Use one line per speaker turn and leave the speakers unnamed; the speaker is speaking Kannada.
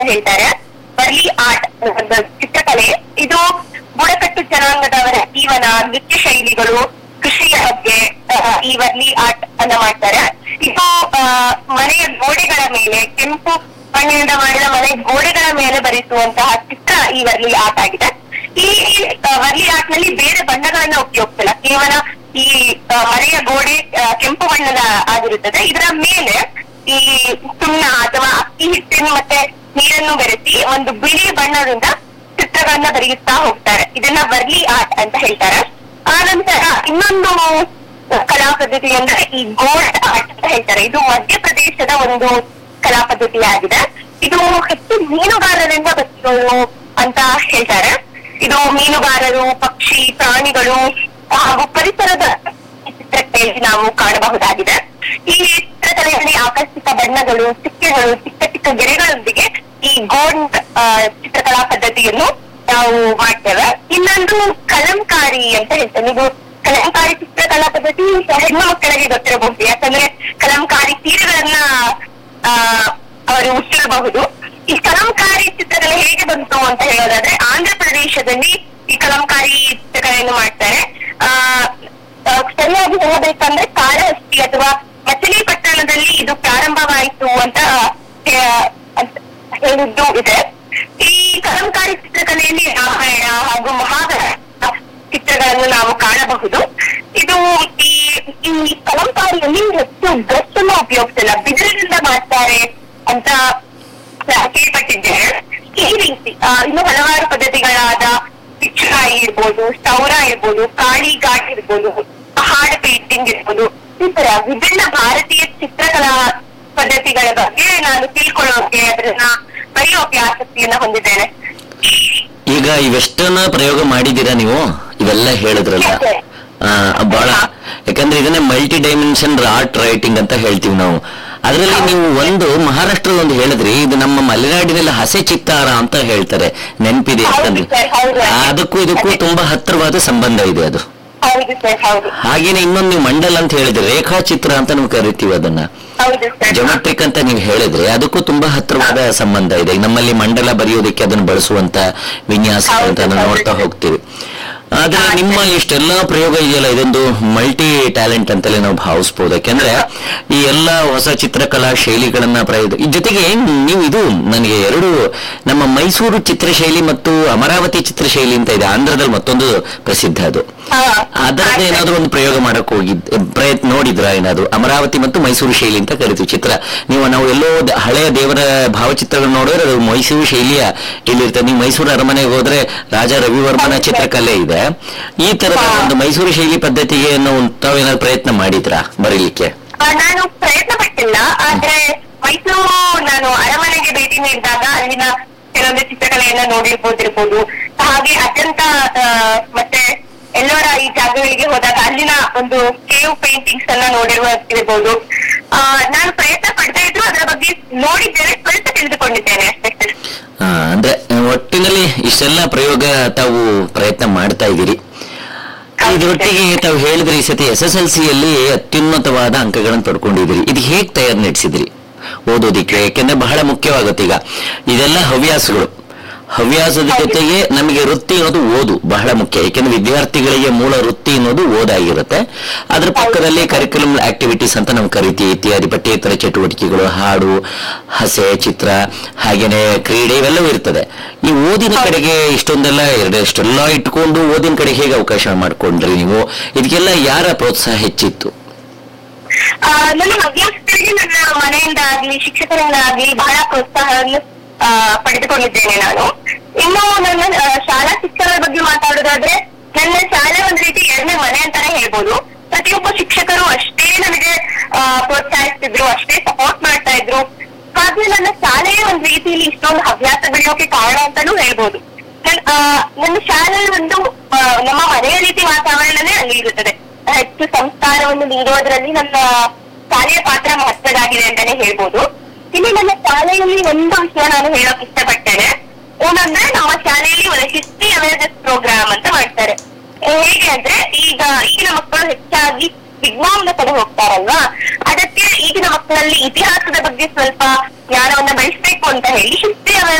ಅಂತ ಹೇಳ್ತಾರೆ ವರ್ಲಿ ಆರ್ಟ್ ಚಿತ್ರಕಲೆ ಇದು ಬುಡಕಟ್ಟು ಜನಾಂಗದವರ ಜೀವನ ನೃತ್ಯ ಶೈಲಿಗಳು ಕೃಷಿಯ ಬಗ್ಗೆ ಆ, ಈ ವರ್ಲಿ ಆರ್ಟ್ ಅನ್ನ ಮಾಡ್ತಾರೆ ಇದು ಆ, ಮನೆಯ ಗೋಡೆಗಳ ಮೇಲೆ ಕೆಂಪು ಮಣ್ಣಿನಿಂದ ಮಾಡಿದ ಮನೆ ಗೋಡೆಗಳ ಮೇಲೆ ಬರೆಸುವಂತಹ ಚಿತ್ರ ಈ ವರ್ಲಿ ಆರ್ಟ್ ಆಗಿದೆ ಈ ಆ, ವರ್ಲಿ ಆರ್ಟ್ ನಲ್ಲಿ ಬೇರೆ ಬಣ್ಣಗಳನ್ನ ಉಪಯೋಗಿಸಲ್ಲ ಕೇವಲ ಈ ಆ, ಮನೆಯ ಗೋಡೆ ಆ, ಕೆಂಪು ಬಣ್ಣದ ಆಗಿರುತ್ತದೆ ಇದರ ಮೇಲೆ ಈ ಸುಣ್ಣ ಅಥವಾ ಅಕ್ಕಿ ಹಿಟ್ಟನ್ನು ಮತ್ತೆ ನೀರನ್ನು ಬೆರೆಸಿ ಒಂದು ಬಿಳಿ ಬಣ್ಣದಿಂದ ಚಿತ್ರಗಳನ್ನ ಬರೆಯುತ್ತಾ ಹೋಗ್ತಾರೆ ಇದನ್ನ ವರ್ಲಿ ಆರ್ಟ್ ಅಂತ ಹೇಳ್ತಾರೆ ಆ ನಂತರ ಇನ್ನೊಂದು ಕಲಾ ಪದ್ಧತಿ ಅಂದ್ರೆ ಈ ಗೋಲ್ಡ್ ಆರ್ಟ್ ಅಂತ ಹೇಳ್ತಾರೆ ಇದು ಮಧ್ಯಪ್ರದೇಶದ ಒಂದು ಕಲಾ ಪದ್ಧತಿಯಾಗಿದೆ ಇದು ಹೆಚ್ಚು ಮೀನುಗಾರರಿಂದ ಬಂದಿರೋದು ಅಂತ ಹೇಳ್ತಾರೆ ಇದು ಮೀನುಗಾರರು ಪಕ್ಷಿ ಪ್ರಾಣಿಗಳು ಹಾಗೂ ಪರಿಸರದ ಚಿತ್ರಕಲೆಯಲ್ಲಿ ನಾವು ಕಾಣಬಹುದಾಗಿದೆ ಈ ಚಿತ್ರಕಲೆಯಲ್ಲಿ ಆಕರ್ಷಕ ಬಣ್ಣಗಳು ಚಿಕ್ಕೆಗಳು ಚಿಕ್ಕ ಚಿಕ್ಕ ಗೆರೆಗಳೊಂದಿಗೆ ಈ ಗೋಲ್ಡ್ ಚಿತ್ರಕಲಾ ಪದ್ಧತಿಯನ್ನು ನಾವು ಮಾಡ್ತೇವೆ ಇನ್ನೊಂದು ಕಲಂಕಾರಿ ಅಂತ ಹೇಳ್ತೇವೆ ಇದು ಕಲಂಕಾರಿ ಚಿತ್ರಕಲಾ ಪದ್ಧತಿ ಹೆಣ್ಣು ಮಕ್ಕಳಿಗೆ ಗೊತ್ತಿರಬಹುದು ಯಾಕಂದ್ರೆ ಕಲಂಕಾರಿ ಸೀರೆಗಳನ್ನ ಆ, ಅವರು ಉಟ್ಟಿರಬಹುದು ಈ ಕಲಂಕಾರಿ ಚಿತ್ರಕಲೆ ಹೇಗೆ ಬಂತು ಅಂತ ಹೇಳೋದಾದ್ರೆ ಆಂಧ್ರ ಪ್ರದೇಶದಲ್ಲಿ ಈ ಕಲಂಕಾರಿ ಚಿತ್ರಕಲೆಯನ್ನು ಮಾಡ್ತಾರೆ ಆ ಆ, ಸರಿಯಾಗಿ ಹೇಳಬೇಕಂದ್ರೆ ಕಾಳಹಸ್ತಿ ಅಥವಾ ಮಚಿಲಿಪಟ್ಟಣದಲ್ಲಿ ಇದು ಪ್ರಾರಂಭವಾಯಿತು ಅಂತ ಆ, ಅಂತ ಹೇಳಿದ್ದು ಇದೆ ಈ ಕಲಂಕಾರಿ ಚಿತ್ರಕಲೆಯಲ್ಲಿ ರಾಮಾಯಣ ಹಾಗೂ ಮಹಾಭಾರತ ಚಿತ್ರಗಳನ್ನು ನಾವು ಕಾಣಬಹುದು ಇದು ಈ ಈ ಕಲಂಕಾರಿಯಲ್ಲಿ ಹೆಚ್ಚು ಬ್ರಷ್ ಅನ್ನು ಉಪಯೋಗಿಸಲ್ಲ ಬಿದಿರಿನಿಂದ ಮಾಡ್ತಾರೆ ಅಂತ ಕೇಳ್ಪಟ್ಟಿದ್ದೇನೆ ಈ ರೀತಿ ಆ, ಇನ್ನು ಹಲವಾರು ಪದ್ಧತಿಗಳಾದ ಪಿಕ್ಚರಾಯಿ ಇರ್ಬೋದು ಸೌರ ಇರ್ಬೋದು ಕಾಳಿ ಘಾಟ್ ಇರ್ಬೋದು ಪಹಾಡ್ ಪೇಂಟಿಂಗ್ ಇರ್ಬೋದು ಈ ತರ ವಿಭಿನ್ನ ಭಾರತೀಯ ಚಿತ್ರಕಲಾ ಪದ್ಧತಿಗಳ ಬಗ್ಗೆ ನಾನು ತಿಳ್ಕೊಳ್ಳೋಕೆ ಅದನ್ನ ಬರೆಯೋಕೆ ಆಸಕ್ತಿಯನ್ನ ಹೊಂದಿದ್ದೇನೆ
ಈಗ ಇವೆಷ್ಟನ್ನ ಪ್ರಯೋಗ ಮಾಡಿದ್ದೀರಾ ನೀವು ಇವೆಲ್ಲ ಹೇಳಿದ್ರಲ್ಲ ಆ, ಬಹಳ ಯಾಕಂದ್ರೆ ಇದನ್ನೇ ಮಲ್ಟಿ ಡೈಮೆನ್ಷನ್ ಆರ್ಟ್ ರೈಟಿಂಗ್ ಅಂತ ಹೇಳ್ತೀವಿ ನಾವು ಅದರಲ್ಲಿ ನೀವು ಒಂದು ಮಹಾರಾಷ್ಟ್ರದ ಒಂದು ಹೇಳಿದ್ರಿ ಇದು ನಮ್ಮ ಮಲೆನಾಡಿನಲ್ಲಿ ಹಸೆ ಚಿತ್ತಾರ ಅಂತ ಹೇಳ್ತಾರೆ ನೆನಪಿದೆ ಅಂತಂದ್ರೆ
ಹೌದು ಸರ್, ಹೌದು.
ಅದಕ್ಕೂ ಇದಕ್ಕೂ ತುಂಬಾ ಹತ್ತಿರವಾದ ಸಂಬಂಧ ಇದೆ ಅದು
ಹೌದು ಸರ್ ಹೌದು
ಹಾಗೇನೆ ಇನ್ನೊಂದು ನೀವು ಮಂಡಲ್ ಅಂತ ಹೇಳಿದ್ರೆ ರೇಖಾಚಿತ್ರ ಅಂತ ನಾವು ಕರಿತೀವಿ ಅದನ್ನ
ಹೌದು ಸರ್
ಜೊಮೆಟ್ರಿಕ್ ಅಂತ ನೀವು ಹೇಳಿದ್ರೆ ಅದಕ್ಕೂ ತುಂಬಾ ಹತ್ತಿರವಾದ ಸಂಬಂಧ ಇದೆ ಈಗ ನಮ್ಮಲ್ಲಿ ಮಂಡಲ ಬರೆಯೋದಕ್ಕೆ ಅದನ್ನು ಬಳಸುವಂತ ವಿನ್ಯಾಸ ಅಂತ
ಹೌದು,
ನಾವು
ಹೌದು.
ನೋಡ್ತಾ ಹೋಗ್ತೀವಿ ಆದ್ರೆ ನಿಮ್ಮ ಇಷ್ಟೆಲ್ಲಾ ಪ್ರಯೋಗ ಇದೆಯಲ್ಲ ಇದೊಂದು ಮಲ್ಟಿ ಟ್ಯಾಲೆಂಟ್ ಅಂತಲೇ ನಾವು ಭಾವಿಸ್ಬೋದು ಯಾಕೆಂದ್ರೆ ಈ ಎಲ್ಲ ಹೊಸ ಚಿತ್ರಕಲಾ ಶೈಲಿಗಳನ್ನ ಪ್ರಯೋಗ ಈ ಜೊತೆಗೆ ನೀವು ಇದು ನನಗೆ ಎರಡು ನಮ್ಮ ಮೈಸೂರು ಚಿತ್ರಶೈಲಿ ಮತ್ತು ಅಮರಾವತಿ ಚಿತ್ರಶೈಲಿ ಅಂತ ಇದೆ ಆಂಧ್ರದಲ್ಲಿ ಮತ್ತೊಂದು ಪ್ರಸಿದ್ಧ ಅದು
ಹಾ.
ಅದರದ್ದು ಏನಾದ್ರು ಒಂದು ಪ್ರಯೋಗ ಮಾಡಕ್ ಹೋಗಿದ್ ಪ್ರಯತ್ನ ನೋಡಿದ್ರ ಏನಾದ್ರು ಅಮರಾವತಿ ಮತ್ತು ಮೈಸೂರು ಶೈಲಿ ಅಂತ ಕರಿತೀವಿ ಚಿತ್ರ ನೀವು ನಾವು ಎಲ್ಲೋ ದ- ಹಳೆಯ ದೇವರ ಭಾವಚಿತ್ರಗಳು ನೋಡಿದ್ರೆ ಅದು ಮೈಸೂರು ಶೈಲಿಯ ಇಲ್ಲಿರ್ತದೆ ನೀವು ಮೈಸೂರು ಅರಮನೆಗೆ ಹೋದ್ರೆ ರಾಜ ರವಿವರ್ಮನ
ಹೌದು.
ಚಿತ್ರಕಲೆ ಇದೆ ಈ ತರದ
ಹಾ.
ಒಂದು ಮೈಸೂರು ಶೈಲಿ ಪದ್ಧತಿಗೆ ಏನು ತಾವೇನಾದ್ರು ಪ್ರಯತ್ನ ಮಾಡಿದ್ರಾ ಬರೀಲಿಕ್ಕೆ
ಆ, ನಾನು ಪ್ರಯತ್ನ ಪಟ್ಟಿಲ್ಲ ಆದ್ರೆ ಮೈಸೂರು ನಾನು ಅರಮನೆಗೆ ಭೇಟಿ ನೀಡಿದಾಗ ಅಲ್ಲಿನ ಕೆಲವೊಂದು ಚಿತ್ರಕಲೆಯನ್ನ ನೋಡಿರ್ಬೋದಿರ್ಬೋದು ಹಾಗೆ ಅತ್ಯಂತ ಆ, ಮತ್ತೆ ಎಲ್ಲೋರ ಈ ಜಾಗಗಳಿಗೆ ಹೋದಾಗ ಅಲ್ಲಿನ ಒಂದು ಕೇವ್ ಪೇಂಟಿಂಗ್ಸ್ ಅನ್ನ ನೋಡಿರುವ ಇರ್ಬೋದು ಆ, ನಾನು ಪ್ರಯತ್ನ ಪಡ್ತಾ ಇದ್ರು ಅದರ ಬಗ್ಗೆ ನೋಡಿದ್ದೇನೆ ಸ್ವಲ್ಪ ತಿಳಿದುಕೊಂಡಿದ್ದೇನೆ ಅಷ್ಟೇ
ಆ, ಅಂದ್ರೆ ಒಟ್ಟಿನಲ್ಲಿ ಇಷ್ಟೆಲ್ಲ ಪ್ರಯೋಗ ತಾವು ಪ್ರಯತ್ನ ಮಾಡ್ತಾ ಇದ್ದೀರಿ ಇದರೊಟ್ಟಿಗೆ ತಾವು ಹೇಳಿದ್ರಿ ಈ ಸತಿ ಎಸ್ ಎಸ್ ಎಲ್ ಸಿಯಲ್ಲಿ ಅತ್ಯುನ್ನತವಾದ ಅಂಕಗಳನ್ನು ಪಡ್ಕೊಂಡಿದ್ದೀರಿ ಇದು ಹೇಗ್ ತಯಾರು ನಡೆಸಿದ್ರಿ ಓದೋದಿಕ್ಕೆ ಯಾಕೆಂದ್ರೆ ಬಹಳ ಮುಖ್ಯವಾಗುತ್ತೆ ಈಗ ಇದೆಲ್ಲ ಹವ್ಯಾಸಗಳು ಹವ್ಯಾಸದ ಜೊತೆಗೆ ನಮಗೆ ವೃತ್ತಿ ಅನ್ನೋದು ಓದು ಬಹಳ ಮುಖ್ಯ ಯಾಕೆಂದ್ರೆ ವಿದ್ಯಾರ್ಥಿಗಳಿಗೆ ಮೂಲ ವೃತ್ತಿ ಅನ್ನೋದು ಓದಾಗಿರುತ್ತೆ ಅದ್ರ ಪಕ್ಕದಲ್ಲಿ ಕರಿಕ್ಯುಲಮ್ ಆಕ್ಟಿವಿಟೀಸ್ ಅಂತ ನಾವು ಕರಿತೀವಿ ಇತ್ಯಾದಿ ಪಠ್ಯೇತರ ಚಟುವಟಿಕೆಗಳು ಹಾಡು ಹಸೆ ಚಿತ್ರ ಹಾಗೇನೆ ಕ್ರೀಡೆ ಇವೆಲ್ಲವೂ ಇರ್ತದೆ ಈ ಓದಿನ ಕಡೆಗೆ ಇಷ್ಟೊಂದೆಲ್ಲ ಎರಡೆಷ್ಟೆಲ್ಲ ಇಟ್ಕೊಂಡು ಓದಿನ ಕಡೆ ಹೇಗೆ ಅವಕಾಶ ಮಾಡ್ಕೊಂಡ್ರಿ ನೀವು ಇದಕ್ಕೆಲ್ಲ ಯಾರ ಪ್ರೋತ್ಸಾಹ ಹೆಚ್ಚಿತ್ತು
ಆ, ನನ್ನ ಹವ್ಯಾಸಗಳಿಗೆ ನನ್ನ ಮನೆಯಿಂದ ಆಗ್ಲಿ ಶಿಕ್ಷಕರಿಂದ ಆಗ್ಲಿ ಬಹಳ ಪ್ರೋತ್ಸಾಹವನ್ನು ಆ, ಪಡೆದುಕೊಂಡಿದ್ದೇನೆ ನಾನು ಇನ್ನು ನನ್ನ ಆ, ಶಾಲಾ ಶಿಕ್ಷಕರ ಬಗ್ಗೆ ಮಾತಾಡೋದಾದ್ರೆ ನನ್ನ ಶಾಲೆ ಒಂದ್ ರೀತಿ ಎರಡನೇ ಮನೆ ಅಂತಾನೆ ಹೇಳ್ಬೋದು ಪ್ರತಿಯೊಬ್ಬ ಶಿಕ್ಷಕರು ಅಷ್ಟೇ ನನಗೆ ಆ, ಪ್ರೋತ್ಸಾಹಿಸ್ತಿದ್ರು ಅಷ್ಟೇ ಸಪೋರ್ಟ್ ಮಾಡ್ತಾ ಇದ್ರು ಹಾಗೆ ನನ್ನ ಶಾಲೆಯೇ ಒಂದ್ ರೀತಿಯಲ್ಲಿ ಇಷ್ಟೊಂದು ಹವ್ಯಾಸ ಬೆಳೆಯೋಕೆ ಕಾರಣ ಅಂತಾನೂ ಹೇಳ್ಬೋದು ನನ್- ಆ, ನನ್ನ ಶಾಲೆ ಒಂದು ಆ, ನಮ್ಮ ಮನೆಯ ರೀತಿ ವಾತಾವರಣನೇ ಅಲ್ಲಿ ಇರುತ್ತದೆ ಹೆಚ್ಚು ಸಂಸ್ಕಾರವನ್ನು ನೀಡುವುದರಲ್ಲಿ ನನ್ನ ಶಾಲೆಯ ಪಾತ್ರ ಮಹತ್ವದಾಗಿದೆ ಅಂತಾನೆ ಹೇಳ್ಬೋದು ಇಲ್ಲಿ ನನ್ನ ಶಾಲೆಯಲ್ಲಿ ಒಂದು ವಿಷಯ ನಾನು ಹೇಳಕ್ ಇಷ್ಟಪಡ್ತೇನೆ ಏನಂದ್ರೆ ನಮ್ಮ ಶಾಲೆಯಲ್ಲಿ ಒಂದು ಹಿಸ್ಟ್ರಿ ಅವೇರ್ನೆಸ್ ಪ್ರೋಗ್ರಾಮ್ ಅಂತ ಮಾಡ್ತಾರೆ ಹೇಗೆ ಅಂದ್ರೆ ಈಗ ಈಗಿನ ಮಕ್ಕಳು ಹೆಚ್ಚಾಗಿ ವಿಜ್ಞಾನದ ಕಡೆ ಹೋಗ್ತಾರಲ್ವಾ ಅದಕ್ಕೆ ಈಗಿನ ಮಕ್ಕಳಲ್ಲಿ ಇತಿಹಾಸದ ಬಗ್ಗೆ ಸ್ವಲ್ಪ ಜ್ಞಾನವನ್ನ ಬೆಳೆಸ್ಬೇಕು ಅಂತ ಹೇಳಿ ಹಿಸ್ಟ್ರಿ